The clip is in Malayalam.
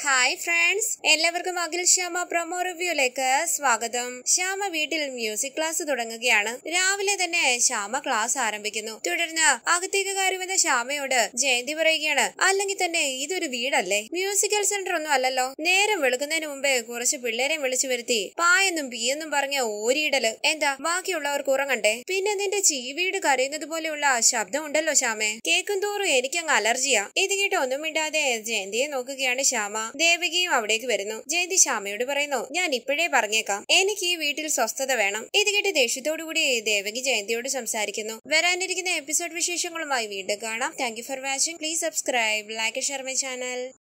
ഹായ് ഫ്രണ്ട്സ് എല്ലാവർക്കും അഖിൽ ശ്യാമ പ്രൊമോ റിവ്യൂലേക്ക് സ്വാഗതം ശ്യാമ വീട്ടിൽ മ്യൂസിക് ക്ലാസ് തുടങ്ങുകയാണ് രാവിലെ തന്നെ ശ്യാമ ക്ലാസ് ആരംഭിക്കുന്നു തുടർന്ന് അകത്തേക്ക് കയറി വന്ന ശ്യാമയോട് ജയന്തി പറയുകയാണ് അല്ലെങ്കിൽ തന്നെ ഇതൊരു വീടല്ലേ മ്യൂസിക്കൽ സെന്റർ ഒന്നും അല്ലല്ലോ നേരം വെളുക്കുന്നതിന് മുമ്പേ കുറച്ച് പിള്ളേരെ വിളിച്ചു വരുത്തി പായെന്നും പീയെന്നും പറഞ്ഞ ഓരിയിടല് എന്താ ബാക്കിയുള്ളവർക്ക് ഉറങ്ങണ്ടേ പിന്നെ നിന്റെ ചീവീട് കരയുന്നത് പോലെയുള്ള ശബ്ദം ഉണ്ടല്ലോ ശ്യാമേ കേൾക്കും തോറും എനിക്കങ്ങ് അലർജിയാ ഇത് കേട്ട് ഒന്നും മിണ്ടാതെ ജയന്തിയെ നോക്കുകയാണ് ശ്യാമ ദേവകിയും അവിടേക്ക് വരുന്നു ജയന്തി ശ്യാമയോട് പറയുന്നു ഞാൻ ഇപ്പോഴേ പറഞ്ഞേക്കാം എനിക്ക് ഈ വീട്ടിൽ സ്വസ്ഥത വേണം ഇത് കേട്ട് ദേഷ്യത്തോടുകൂടി ദേവകി ജയന്തിയോട് സംസാരിക്കുന്നു വരാനിരിക്കുന്ന എപ്പിസോഡ് വിശേഷങ്ങളുമായി വീണ്ടും കാണാം thank you for watching please subscribe like share my channel